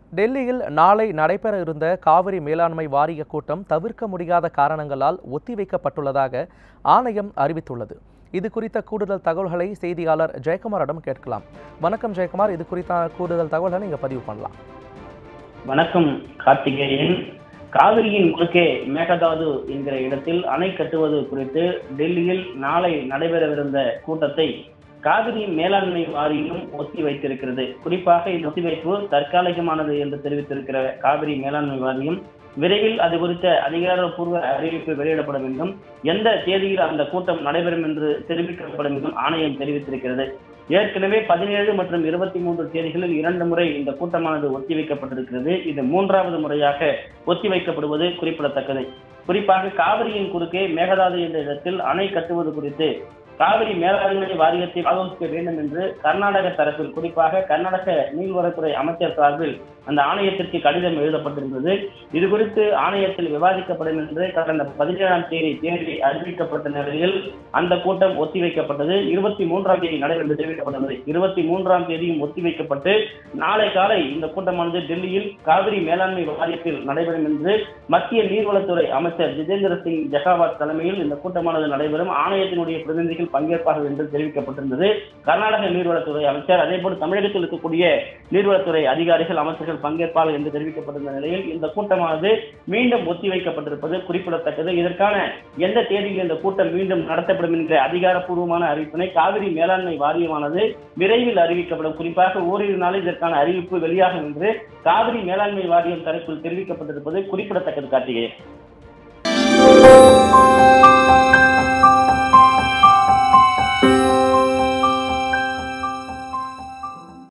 டெல்லியில் நாளை நடைபெற இருந்த காவிரி மேலாண்மை வாரிய கூட்டம் தவிர்க்க முடியாத காரணங்களால் ஒத்திவைக்கப்பட்டுள்ளதாக ஆணையம் அறிவித்துள்ளது இது குறித்த கூடுதல் தகவல்களை செய்தியாளர் ஜெயக்குமாரிடம் கேட்கலாம் வணக்கம் ஜெயக்குமார் இது குறித்த கூடுதல் தகவல்களை நீங்க பதிவு பண்ணலாம் வணக்கம் கார்த்திகேயன் காவிரியின் குறுக்கே மேகதாது என்கிற இடத்தில் அணை கட்டுவது குறித்து டெல்லியில் நாளை நடைபெறவிருந்த கூட்டத்தை காவிரி மேலாண்மை வாரியம் ஒத்தி வைத்திருக்கிறது குறிப்பாக இந்த ஒத்திவைப்பு தற்காலிகமானது என்று தெரிவித்திருக்கிற காவிரி மேலாண்மை வாரியம் விரைவில் அது குறித்த அதிகாரப்பூர்வ அறிவிப்பு வெளியிடப்படும் என்றும் எந்த தேதியில் அந்த கூட்டம் நடைபெறும் என்று தெரிவிக்கப்படும் என்றும் ஆணையம் தெரிவித்திருக்கிறது ஏற்கனவே பதினேழு மற்றும் இருபத்தி மூன்று தேதிகளில் இரண்டு முறை இந்த கூட்டமானது ஒத்திவைக்கப்பட்டிருக்கிறது இது மூன்றாவது முறையாக ஒத்திவைக்கப்படுவது குறிப்பிடத்தக்கது குறிப்பாக காவிரியின் குறுக்கே மேகதாது என்ற இடத்தில் அணை கட்டுவது குறித்து காவிரி மேலாண்மை வாரியத்தை ஆலோசிக்க வேண்டும் என்று கர்நாடக தரப்பில் குறிப்பாக கர்நாடக நீர்வளத்துறை அமைச்சர் சார்பில் அந்த ஆணையத்திற்கு கடிதம் எழுதப்பட்டிருந்தது இது குறித்து ஆணையத்தில் விவாதிக்கப்படும் என்று கடந்த பதினேழாம் தேதி தேதி அறிவிக்கப்பட்ட நிலையில் அந்த கூட்டம் ஒத்திவைக்கப்பட்டது இருபத்தி மூன்றாம் தேதி நடைபெறும் என்று தெரிவிக்கப்பட்டது இருபத்தி மூன்றாம் தேதியும் ஒத்திவைக்கப்பட்டு நாளை காலை இந்த கூட்டமானது டெல்லியில் காவிரி மேலாண்மை வாரியத்தில் நடைபெறும் என்று மத்திய நீர்வளத்துறை அமைச்சர் ஜிதேந்திர சிங் ஜெகாவத் தலைமையில் இந்த கூட்டமானது நடைபெறும் ஆணையத்தினுடைய பிரதிநிதிகள் பங்கேற்பார்கள் என்று தெரிவிக்கப்பட்டிருந்தது கர்நாடக நீர்வளத்துறை அமைச்சர் அதேபோல் தமிழகத்தில் இருக்கக்கூடிய நீர்வளத்துறை அதிகாரிகள் அமைச்சர்கள் பங்கேற்பார்கள் என்று தெரிவிக்கப்பட்டிருந்த நிலையில் இந்த கூட்டமானது மீண்டும் ஒத்திவைக்கப்பட்டிருப்பது குறிப்பிடத்தக்கது இதற்கான எந்த தேதியில் இந்த கூட்டம் மீண்டும் நடத்தப்படும் என்ற அதிகாரப்பூர்வமான அறிவிப்பினை காவிரி மேலாண்மை வாரியமானது விரைவில் அறிவிக்கப்படும் குறிப்பாக ஓரிரு நாளில் இதற்கான அறிவிப்பு வெளியாகும் என்று காவிரி மேலாண்மை வாரியம் தரப்பில் தெரிவிக்கப்பட்டிருப்பது குறிப்பிடத்தக்கது கார்த்திகேயன்